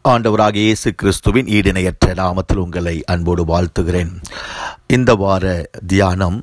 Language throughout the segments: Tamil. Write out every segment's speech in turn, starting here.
ஆண்டவராக இயேசு கிறிஸ்துவின் ஈடிணையற்ற நாமத்தில் உங்களை அன்போடு வாழ்த்துகிறேன் இந்த வார தியானம்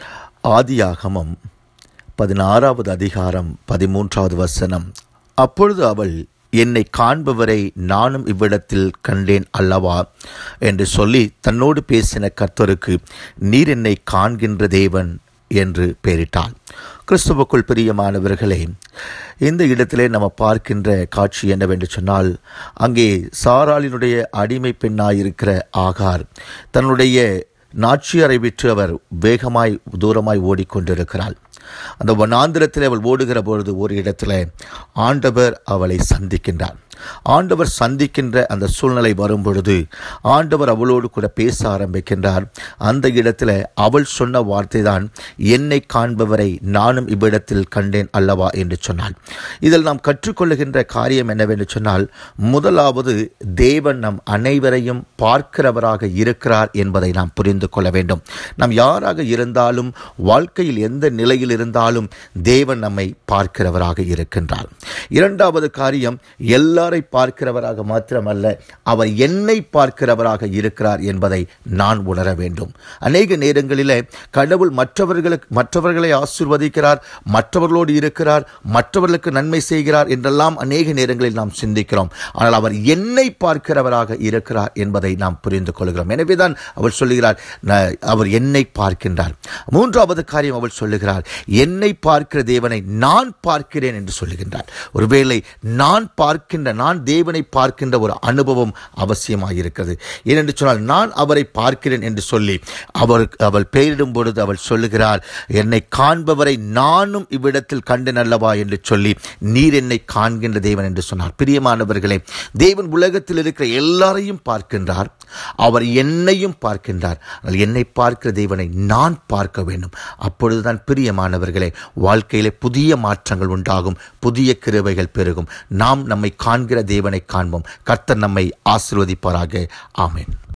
ஆதியாகமம் பதினாறாவது அதிகாரம் பதிமூன்றாவது வசனம் அப்பொழுது அவள் என்னை காண்பவரை நானும் இவ்விடத்தில் கண்டேன் அல்லவா என்று சொல்லி தன்னோடு பேசின கர்த்தருக்கு நீர் என்னை காண்கின்ற தேவன் என்று பெயரிட்டாள் கிறிஸ்துவுக்குள் பிரியமானவர்களே இந்த இடத்திலே நம்ம பார்க்கின்ற காட்சி என்னவென்று சொன்னால் அங்கே சாராளினுடைய அடிமை பெண்ணாயிருக்கிற ஆகார் தன்னுடைய நாச்சியரை விற்று அவர் வேகமாய் தூரமாய் ஓடிக்கொண்டிருக்கிறாள் அந்த வனாந்திரத்தில் அவள் ஓடுகிற பொழுது ஒரு இடத்துல ஆண்டவர் அவளை சந்திக்கின்றார் ஆண்டவர் சந்திக்கின்ற அந்த சூழ்நிலை வரும் பொழுது ஆண்டவர் அவளோடு கூட பேச ஆரம்பிக்கின்றார் அந்த இடத்துல அவள் சொன்ன வார்த்தை தான் என்னை காண்பவரை நானும் இவ்விடத்தில் கண்டேன் அல்லவா என்று சொன்னாள் இதில் நாம் கற்றுக்கொள்ளுகின்ற காரியம் என்னவென்று சொன்னால் முதலாவது தேவன் நம் அனைவரையும் பார்க்கிறவராக இருக்கிறார் என்பதை நாம் புரிந்து கொள்ள வேண்டும் நாம் யாராக இருந்தாலும் வாழ்க்கையில் எந்த நிலையில் இருந்தாலும் தேவன் நம்மை பார்க்கிறவராக இருக்கின்றார் இரண்டாவது காரியம் எல்லாரை பார்க்கிறவராக மாத்திரமல்ல அவர் என்னை பார்க்கிறவராக இருக்கிறார் என்பதை நான் உணர வேண்டும் அநேக நேரங்களில் கடவுள் மற்றவர்களுக்கு மற்றவர்களை ஆசிர்வதிக்கிறார் மற்றவர்களோடு இருக்கிறார் மற்றவர்களுக்கு நன்மை செய்கிறார் என்றெல்லாம் அநேக நேரங்களில் நாம் சிந்திக்கிறோம் ஆனால் அவர் என்னை பார்க்கிறவராக இருக்கிறார் என்பதை நாம் புரிந்து கொள்கிறோம் எனவேதான் அவர் சொல்லுகிறார் "ந- அவர் என்னை பார்க்கின்றார் மூன்றாவது காரியம் அவள் சொல்லுகிறார் என்னை பார்க்கிற தேவனை நான் பார்க்கிறேன் என்று சொல்லுகின்றார் ஒருவேளை நான் பார்க்கின்ற நான் தேவனை பார்க்கின்ற ஒரு அனுபவம் அவசியமாயிருக்கிறது ஏனென்று சொன்னால் நான் அவரை பார்க்கிறேன் என்று சொல்லி அவர் அவள் பெயரிடும் பொழுது அவள் சொல்லுகிறார் என்னை காண்பவரை நானும் இவ்விடத்தில் கண்டேன் அல்லவா என்று சொல்லி நீர் என்னை காண்கின்ற தேவன் என்று சொன்னார் பிரியமானவர்களே தேவன் உலகத்தில் இருக்கிற எல்லாரையும் பார்க்கின்றார் அவர் என்னையும் பார்க்கின்றார் ஆனால் என்னை பார்க்கிற தேவனை நான் பார்க்க வேண்டும் அப்பொழுதுதான் பிரியமானவர்களே வாழ்க்கையிலே புதிய மாற்றங்கள் உண்டாகும் புதிய கிருபைகள் பெருகும் நாம் நம்மை காண்கிற தேவனை காண்போம் கர்த்தர் நம்மை ஆசீர்வதிப்பாராக ஆமென்